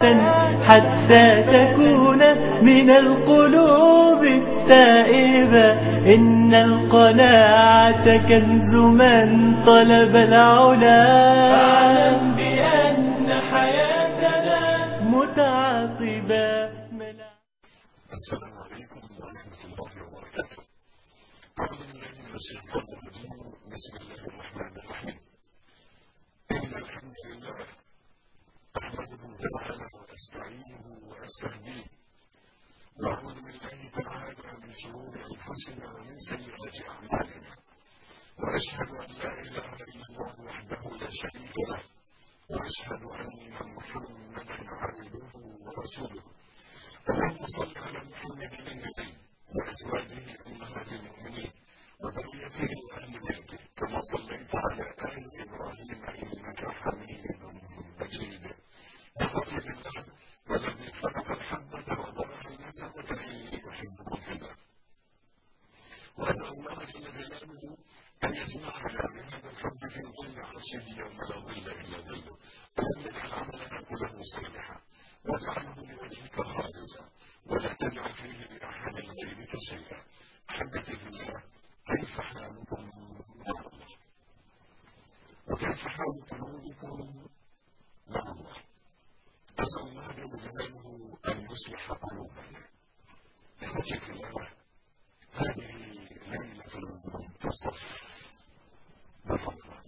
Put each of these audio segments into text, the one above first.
حتى تكون من القلوب التائبة إن القناعة كنز من طلب العلا فاعلم بأن حياتنا متعاقبة السلام عليكم ورحمة الله وبركاته أعوذ بالله من الشيطان الرجيم بسم الله الرحمن الرحيم إن الحمد لله أحمده تعالى وأستعينه وأستهديه وأعوذ بالله تعالى من شرور أنفسنا ومن سيئات أعمالنا وأشهد أن لا إله إلا الله وحده لا شريك له وأشهد أن محمدا عبده ورسوله اللهم صل على محمد النبي وأزواجه أمهات المؤمنين وذريته وأهل بيته كما صليت على آل إبراهيم إنك حميد مجيد إخوتي في الله والذي خلق الحبة وبرأ النسمة إني أحبكم في الله وأسأل الله جل جلاله أن يجمعنا بهذا الحب في ظل عرشه يوم لا ظل إلا ظله وأن يجعل عملنا كله صالحا واجعله لوجهك خالصا ولا تجعل فيه لأحد غيرك شيئا أحبتي في الله كيف حالكم مع الله وكيف حال قلوبكم مع الله أسأل الله جل جلاله أن يصلح قلوبنا إخوتي في الله هذه ليلة المنتصف من رمضان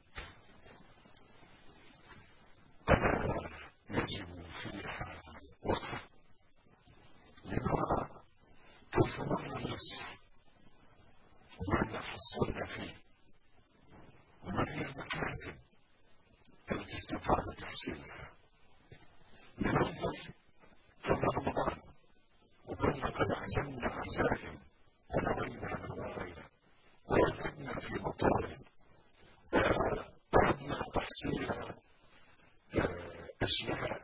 ألا يجب فيها وقفة لنرى كيف مر النصف وماذا حصلنا فيه وما هي المكاسب التي استطعنا تحصيلها لننظر قبل رمضان وكنا قد عزمنا عزائم ونوينا نوايا ووجدنا في مطالب وأردنا تحصيل أشياء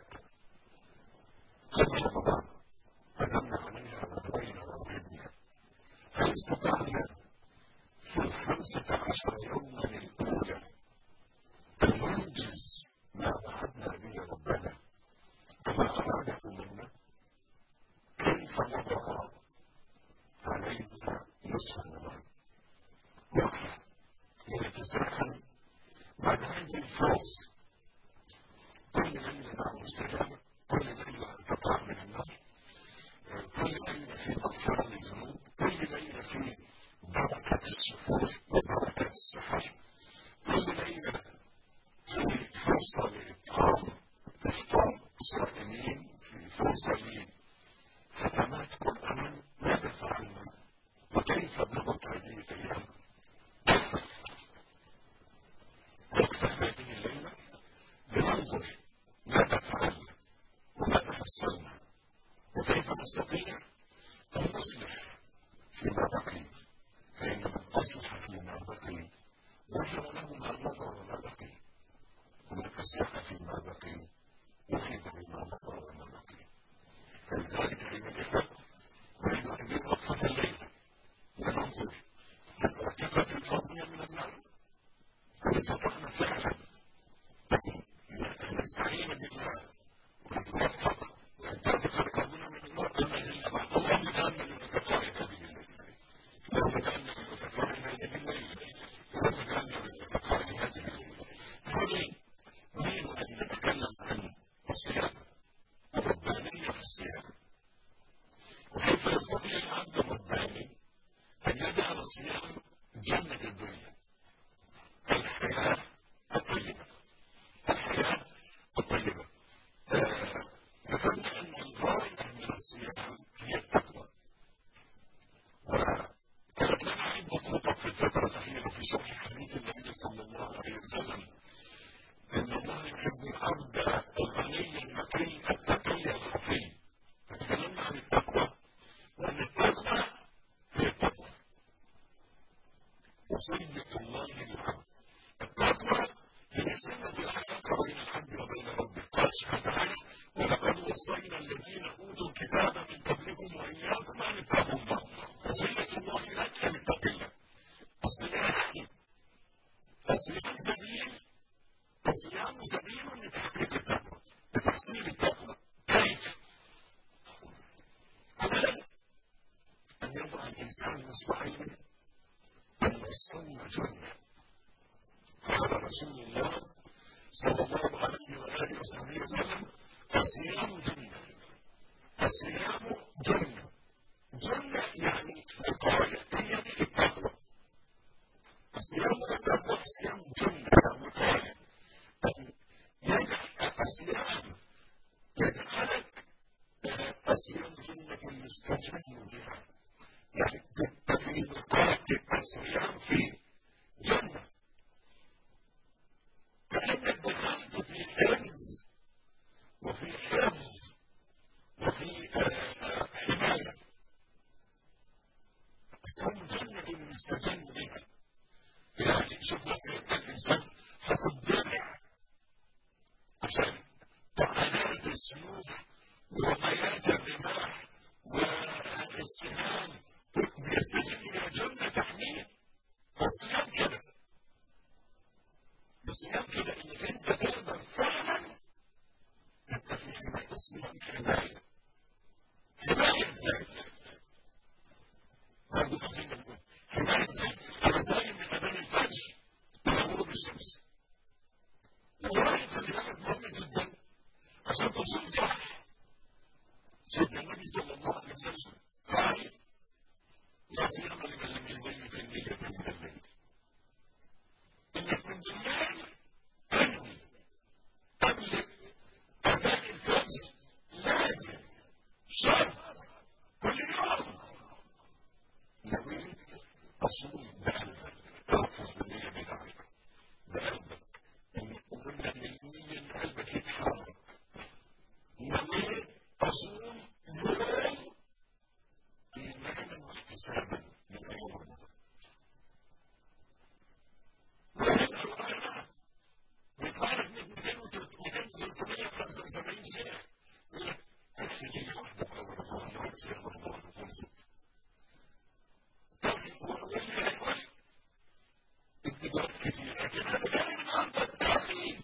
قبل رمضان عزمنا عليها ونوينا ووجدنا هل استطعنا في الخمسة عشر يوما الأولى أن ننجز ما وعدنا به ربنا كما أراده منا كيف نضع علينا نصف رمضان وقفة لنتساءل بعد هذه الفرص كل ليلة مع مستجابة كل ليلة تطلع من النار كل ليلة في مغفرة للذنوب كل ليلة في بركة السحور وبركة السحر كل ليلة في فرصة لإطعام إفطار الصائمين في فرصة لختمات قرآن ماذا فعلنا وكيف نضبط هذه الأيام وقفة وقفة هذه الليلة لننظر ماذا فعلنا وماذا حصلنا وكيف نستطيع أن نصلح فيما بقي فإن من أصلح فيما بقي غفر له ما مضى وما بقي ومن أصلح فيما بقي أخذ بما مضى وما بقي فلذلك أيها الإخوة نريد أن وقفة الليلة وننظر للمعتقة الفاضية من النار هل استطعنا فعلا أن نستعين بالله ونتوفق وأن تأتي رقابنا من النار أما إلا بعد اللهم اجعلنا من متقاعد هذه الليلة اللهم اجعلنا من متقاعد هذه الليلة اللهم اجعلنا من متقاعد هذه الليلة هذه نريد أن نتكلم عن الصيام الربانية في الصيام وكيف يستطيع العبد الرباني أن يجعل الصيام جنة الدنيا الحياة الطيبة الحياة الطيبة ذكرنا أن الغاية من الصيام هي التقوى وكانت لنا عدة خطب في الفترة الأخيرة في شرح حديث النبي صلى الله عليه وسلم إن الله يحب العبد الغني المكي التقي الخفي فتكلمنا عن التقوى وأن التقوى هي التقوى وصية الله للعبد التقوى هي سنة العلاقة بين العبد وبين ربه قال سبحانه وتعالى ولقد وصينا الذين أوتوا الكتاب من قبلكم وإياكم أن اتقوا الله وصية الله لك أن اتق الله الصيام الصيام سبيل الصيام سبيل لتحقيق التقوى لتحصيل التقوى الإنسان مصباحين أن الصوم جنة قال رسول الله صلى الله عليه وآله وصحبه وسلم الصيام جنة الصيام جنة جنة يعني وقاية هي دي التقوى الصيام والتقوى الصيام جنة يعني وقاية يجعل الصيام يجعلك الصيام جنة يستجن بها يعني تبتغي وقاية الصيام في جنة كأنك دخلت في حفظ وفي حفظ وفي حماية الصوم جنة يستجن بها يعني شوف الإنسان حاطط درع عشان طعنات السيوف ورميات الرماح والسهام بيستجن بها جنة تحميه فالصيام كده الصيام كده ان انت تقدر فعلا تبقى في حماية الصيام حماية حماية ازاي؟ برضه عايزين نقول حماية ازاي؟ انا صايم من اذان الفجر الى غروب الشمس والله خلي بالك مهم جدا عشان تصوم صح سيدنا النبي صلى الله عليه وسلم قال لا صيام لمن لم يبيت النية من الليل انك من بالليل تنوي قبل اذان الفجر لازم شرط كل يوم نويت اصوم بقلبك احفظ بالنية بتاعتك بقلبك وقلنا ان النية ان قلبك يتحرك نويت اصوم يوم ايمانا واحتسابا من ايام ويسأل العلماء ويتعرف من 275 شيخ يقول لك تكفي لي واحدة في أول رمضان لو تصير رمضان وخلصت طيب واللي هيقول ابتداءات كتير لكن أنا بتكلم النهارده التأخير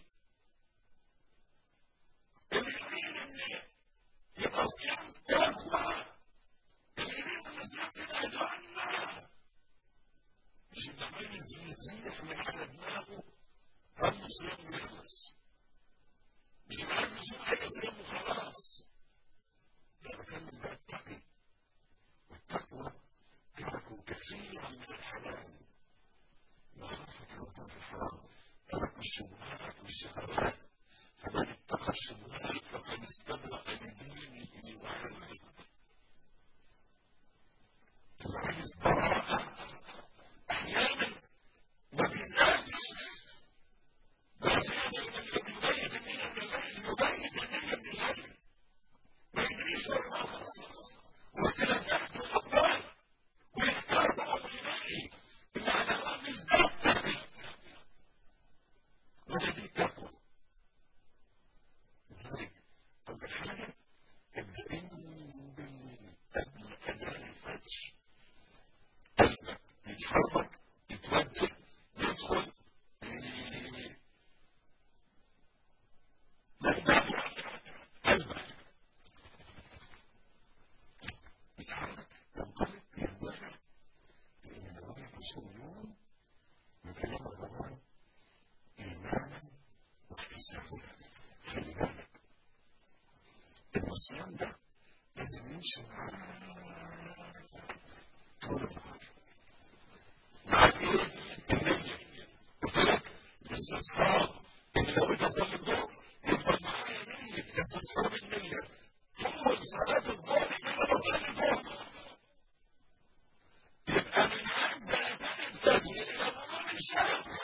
اللي يريد إن يبقى صيام تقوى اللي يريد إن صيام تبقى جنة مش النعيم يزيح من على دماغه هم صيام يخلص مش عارف يشوف حاجة صيام وخلاص أنا بكلم بقى التقي والتقوى تركوا كثيرا من الحلال مخافة الوقوع في الحرام تركوا الشبهات والشهوات فمن اتقى الشبهات فقد استبرأ لدينه وعلمه اللي عايز براءة احيانا ما بيزالش بس يقدر يبيت النية من الليل يبيت النية من الليل ما يجريش ورا النفس وكده تحت الاقوال ويختار بعض النبي اللي على الرمز ده وده دي التقوى لذلك اول حاجه ابدا قبل اذان الفجر قلبك يتحرك يتوجه يدخل قلبك يتحرك ينطلق يندفع لأن الوضع في يوم وكلام رمضان إيمانا واحتسابا خلي بالك إن الصيام ده لازم يمشي معاه طول النهار مع الايه؟ النية قلت لك الاستصحاب ان لو انت صلي الظهر يبقى معايا نية استصحاب النية طول صلاة الظهر كده بصلي الظهر يبقى من عند اذان الفجر الى غروب الشمس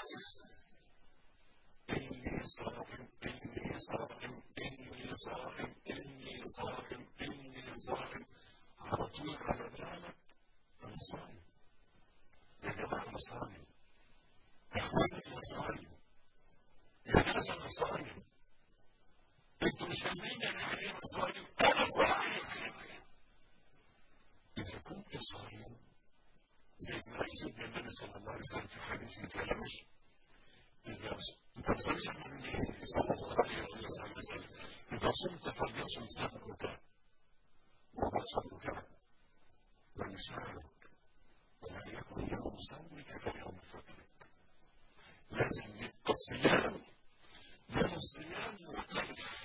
اني صائم اني صائم اني صائم اني صائم اني صائم على طول على بالك انا صائم يا جماعة أنا صايم يا إخواني أنا صايم يا ناس أنا صايم أنتوا مش فاهمين يعني إيه أنا صايم أنا صايم إذا كنت صايم زي ما سيدنا النبي صلى الله عليه وسلم في حديث الكلامش إذا أنت ما تقولش من صلى الله عليه وسلم إذا صمت فليصم سمعك وبصرك ولسانك ولا يكن يوم صومك كيوم فطرك لازم يبقى الصيام يوم الصيام مختلف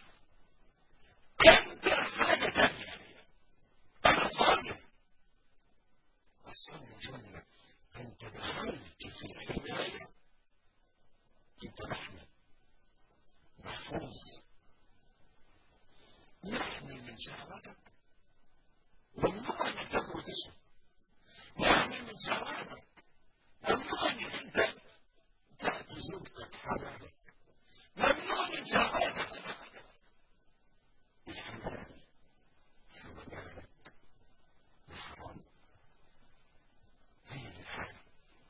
انت حاجه ثانيه انا صايم الصوم جنه انت دخلت في الحمايه انت محمي محفوظ يحمي من شهوتك ممنوع انك تاكل وتشرب يحمي من شهوتك ممنوع انك انت تاتي زوجتك حلالك ممنوع من شهوتك الحلال في مبارك الحرام هي الحالة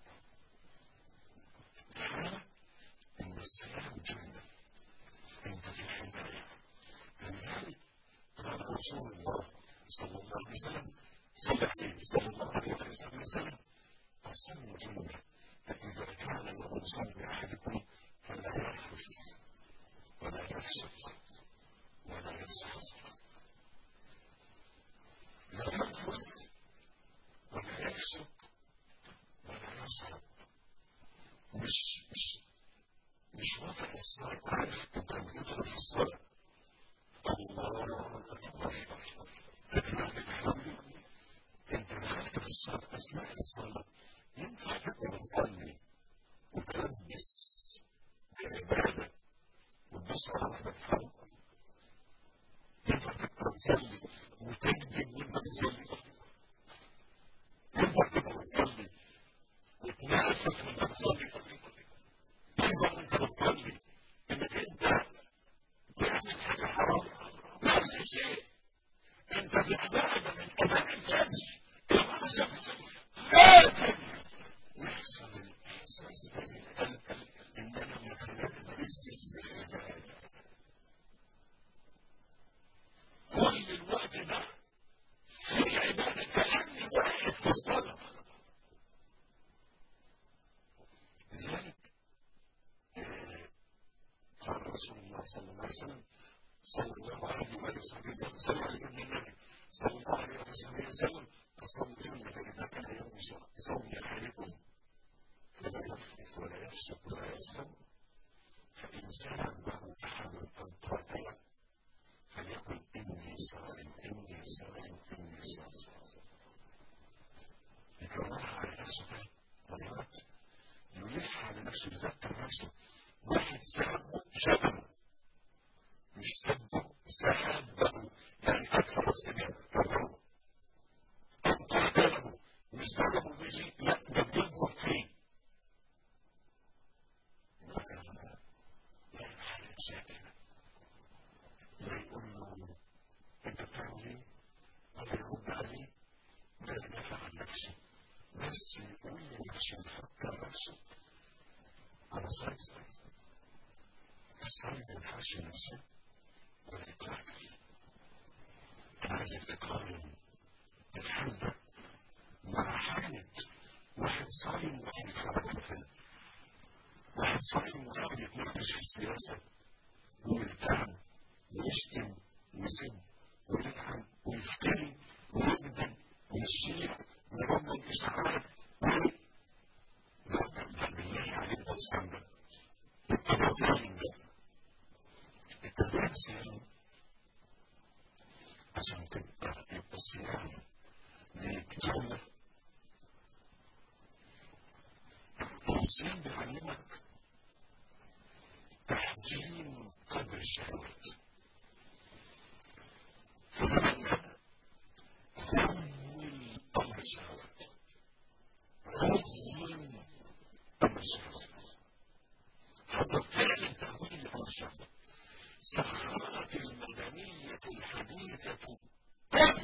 الحالة ان الصيام جنة انت في حماية لذلك قال رسول الله صلى الله عليه وسلم صلى عليه صلى الله عليه وسلم الصوم جنة فإذا كان يوم صوم أحدكم فلا يرفث ولا يفسق ولا يسخط لا يرفث ولا يفسق ولا يسخط مش مش مش واضح الصلاة عارف انت لما تدخل في الصلاة الله أكبر تكبيرة الإحرام انت دخلت في الصلاة أثناء الصلاة ينفع تبقى بتصلي وتلبس بعبادة وتبص على واحدة في حرام ينفع تبقى تصلي وتكذب وانت بتصلي ينفع تبقى بتصلي وتنافق وانت بتصلي ينفع وانت بتصلي انك انت تعمل حاجة حرام نفس الشيء انت في عبادة من قبل الفجر كما شفت لازم يحصل الاحساس في القلب ان انا متلبس بالعبادة كل الوقت ده في عبادة كأني واحد في الصلاة لذلك قال رسول الله صلى الله عليه وسلم صلى الله عليه وآله وصحبه وسلم صلى عليه وسلم النبي صلى الله عليه وصحبه وسلم الصوم جنة فإذا كان يوم صوم أحدكم فلا يفلس ولا يفسق ولا يسلم فإن سلم له أحد أن قاتله فليقل إني صائم إني صائم إني صائم يكررها على نفسه مرات يلح على نفسه يذكر نفسه واحد سابه شبهه مش سبه سحبه يعني أكثر السنين كرره أو قاتله مش ضربه بيجي لا ده بيضرب فيه يعني حالة ساكنة لا يقول له أنت بتعمل إيه؟ ولا يرد عليه ولا يدافع عن نفسه بس يقول له عشان يفكر نفسه أنا صايم الصايم ما ينفعش نفسه ولا يتعافي أنا عايزك تقارن الحال ده مع حالة واحد صايم وقاعد يتفرج على فيلم واحد صايم وقاعد يتناقش في السياسة ويتهم ويشتم ويسب ويلعن ويفتري ويكذب ويشيع ويرمي إشعاعات لا ده بالله عليك بص عندك انت ده صايم ده انت ده صايم عشان تبقى يبقى الصيام ليك جنة الصيام بيعلمك تحجيم قدر الشهوات في زماننا ذم أمر الشهوات عظم أمر الشهوات حصل فعلا تهويل أمر الشهوات سخرت المدنية الحديثة كل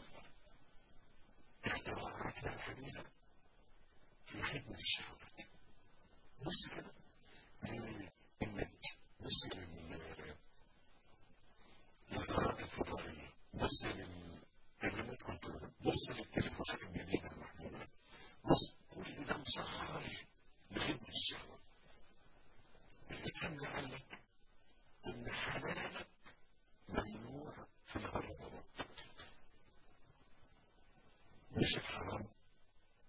اختراعاتنا الحديثة في خدمة الشهوات بص كده النت بص للإدارات الفضائية بص للريموت كنترول بص للتليفونات الجديدة المحمولة بص كل ده مسخر لخدمة الشهوة الإسلام لعلك إن حلالك ممنوع في الغرض مش الحرام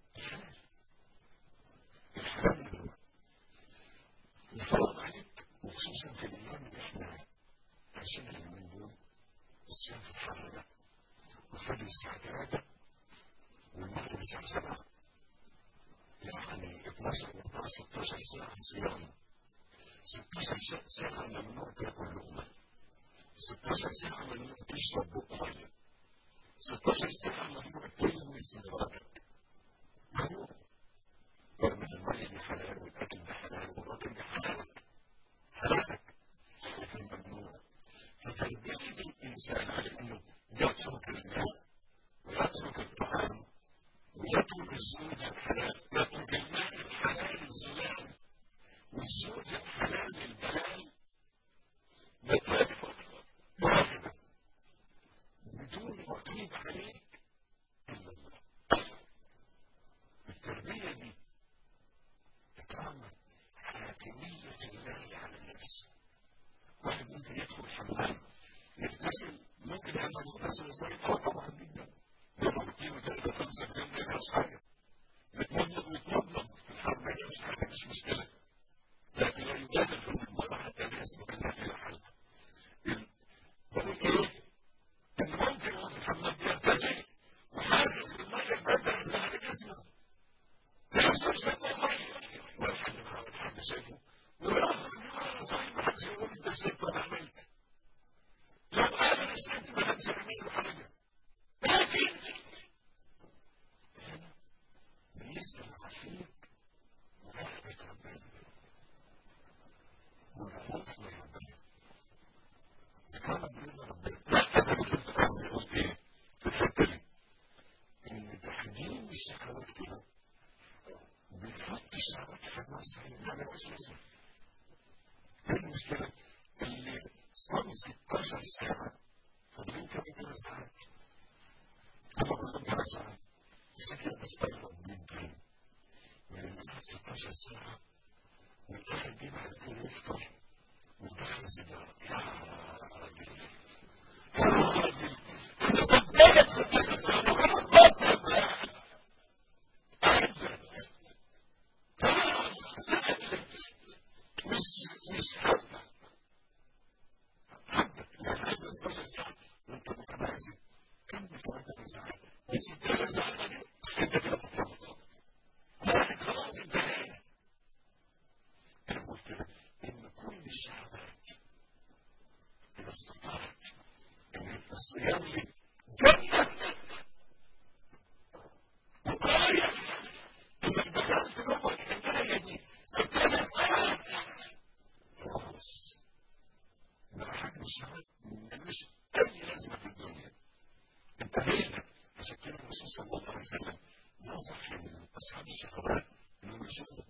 الصيام في الحر ده والفجر الساعة 3 والمغرب الساعة 7 يعني 12 و 16 ساعة صيام 16 ساعة ممنوع تاكل لقمة 16 ساعة ممنوع تشرب بق مية 16 ساعة ممنوع تلمس مراتك ممنوع رغم ان المية دي حلال والاكل ده حلال والراجل ده حلالك حلالك لكن ممنوع فتربية الإنسان على إنه يترك الماء ويترك الطعام ويترك الزوج الحلال يترك الماء الحلال الزلال والزوج الحلال البلال نتائج واحدة بدون رقيب عليك إلا الله التربية دي إقامة حاكمية الله على النفس واحد ممكن يدخل الحمام يغتسل ممكن يعمل يغتسل ازاي؟ اه طبعا جدا لما بتجيب كده خمسة جنب ما يجراش حاجة يتمضمض ويتمضمض في الحرب ما يجراش حاجة مش مشكلة لكن لا يجادل في المضمضة حتى لا يسبق الله إلى حل بقول ايه؟ ان ممكن هو في الحمام يغتسل وحاسس بالمية الباردة نازلة على جسمه لا يصيرش مية ولا حد معاه حد شايفه ويأخذ صحيح ما حدش يقول انت شربت ولا عملت لو قال انا شربت ما حدش يعمل له حاجه لكن هنا بيسأل عفيك ورحمة ربنا والخوف من ربنا كان بيرضى ربنا لا انا كنت قصدي اقول ايه في الحته دي ان تحجيم الشهوات كده بيحط الشهوات في حجمها الصحيح ما لهاش لازمه ايه المشكلة؟ اللي صام 16 ساعة فاضلين كام 8 ساعات هما كلهم 8 ساعات عشان كده بستغرب جدا من اللي قعد 16 ساعة والآخر جه بعد كده يفطر ودخل سيجارة يا راجل يا راجل أنا بتضايق 16 ساعة وخلاص بطل بقى مش مش حاجة عندك يعني عندك 16 ساعة وانت متماسك كم بتوعد ساعات من 16 ساعة دي انت كده بتتلخبط واحد خلاص انتهينا انا قلت كده ان كل الشهوات اذا استطاعت ان يبقى الصيام لي جنة وقاية انك دخلت جوه الحكاية دي 16 ساعة خلاص بقى حجم الشهوات ملوش اي لازمه في الدنيا انتهينا عشان كده الرسول صلى الله عليه وسلم نصح لاصحاب الشهوات انهم يشوفوا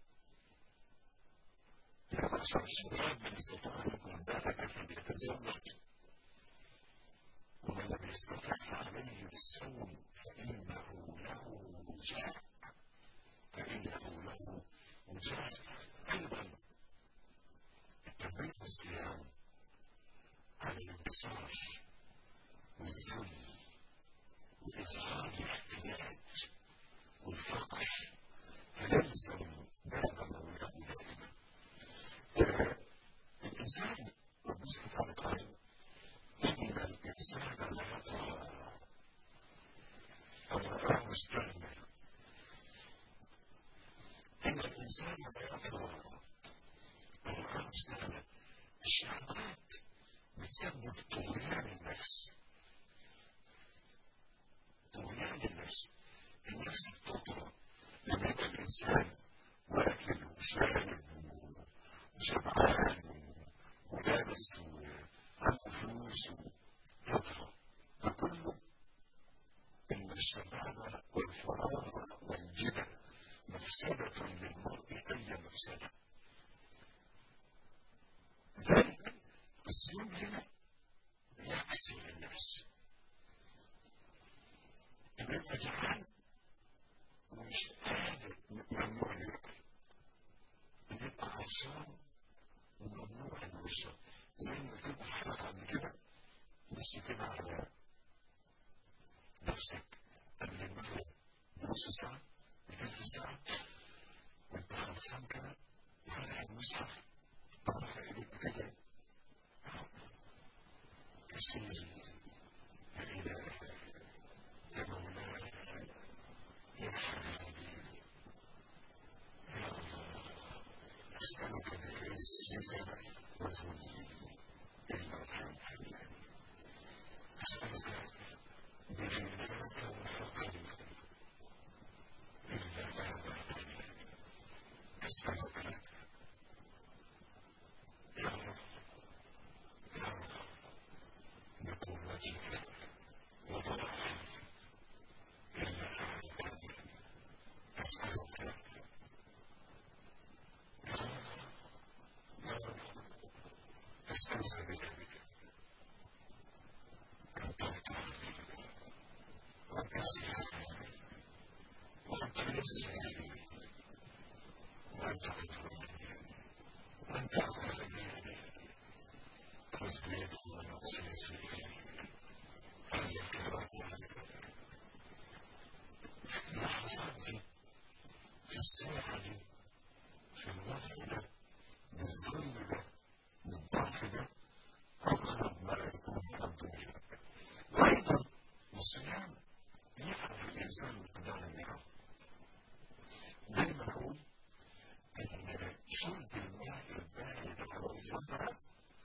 يا معشر الشباب من استطاع منكم الباءة فليتزوج ومن لم يستطع فعليه بالصوم فإنه له وجاء فإنه له وجاء أيضا التنبيه بالصيام على الانتصار والذل وإظهار الاحتياج والفقر فيلزم باب مولاه دائما الإنسان ربنا سبحانه قال إن الإنسان ليطغى أن رآه استغنى إن الإنسان ليطغى أن رآه استغنى الشهوات بتسبب طغيان النفس طغيان النفس النفس بتطغى لما يبقى الإنسان واكل وشارب وشبعان ولابس وعنده فلوس ويطغى ده كله إن الشباب والفراغ والجدل مفسدة للمرء أي مفسدة لذلك الصيام هنا يكسر النفس إن يبقى جعان ومش قادر ممنوع ياكل إن يبقى عطشان وممنوع انه يشرب زي ما قلت لكم في حلقة قبل كده بص كده على نفسك قبل المغرب بنص ساعة بثلث ساعة وانت خلصان كده وفاتح المصحف طرف ايديك كده كسر السيف وزوجي إلا كان حلال أسألك بغناك وفقري إلا هذا قليل أسألك يا رب يا رب بقوتك وضعفي إلا هذا قليل أسألك يا رب يا رب أسألك بذلك أن تفتح لي وأن تسلك لي وأن تيسر لي وأن تغفرني وأن تأخذ بيدي خذ بيدي ونصيصي عليك وعليك لحظاتي في الساعة دي في الوضع ده بالظل ده بالضعف ده أقرب ما يكون من الدنيا وأيضا الصيام يعرف الإنسان مقدار النعم دايما أقول إن شرب الماء البارد على الظهر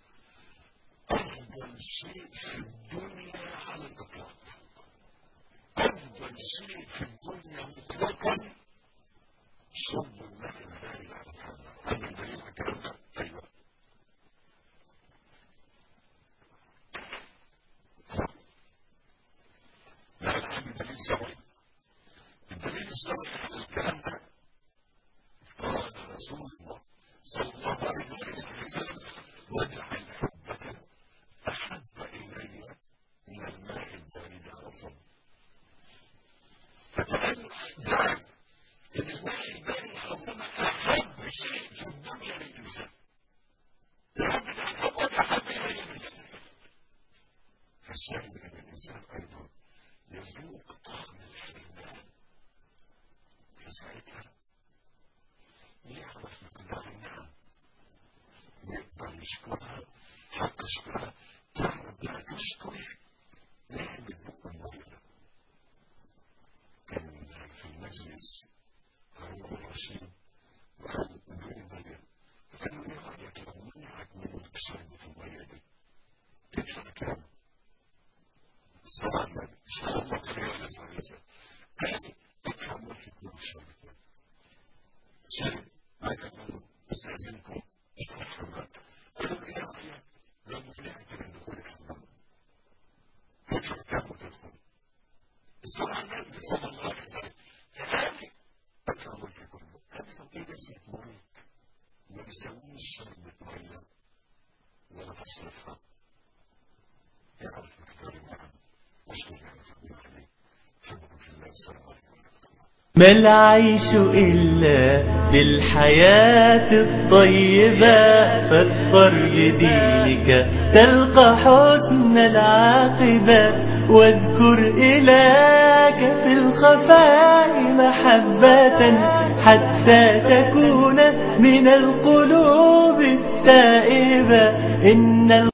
أفضل شيء في الدنيا على الإطلاق أفضل شيء في الدنيا مطلقا شرب الماء البارد على الظهر أنا دليل الكلام ده أيوه لا الحمد دليل سوي الدليل السوي على الكلام ده قال رسول الله صلى الله عليه وسلم واجعل حبك أحب إلي من الماء البارد على الصبر فكمان جعل إن الماء البارد على الصبر أحب شيء في الدنيا للإنسان يحب أن حبك أحب إلي من الماء فالشاهد أن الإنسان أيضا يذوق طعم الحرمان فساعتها يعرف مقدار النعم يقدر يشكرها حتى تشكرها تعرف لا تشكر نعمة بق المية كان في المجلس هارون الرشيد وقال دون المية قالوا ايه رأيك لو منعك من الشرب في المية دي تدفع كام؟ صلى الله صلى الله عليه وسلم قال تدفع ملك كل الشرب شرب لكن استأذنكم ادخل الحمام قالوا ايه رأيك لو منعت من دخول الحمام تدفع كام وتدخل صلى الله صلى الله عليه وسلم فهذه تدفع ملك كله هذا ايه بس ملك ما بيسويش شربة مية ولا تصرفها يعرف مقدار النعم واشكر نعمة الله عليه حبكم في الله السلام عليكم ورحمة الله ما العيش إلا بالحياة الطيبة فاضطر لدينك تلقى حسن العاقبة واذكر إلهك في الخفاء محبة حتى تكون من القلوب التائبة إن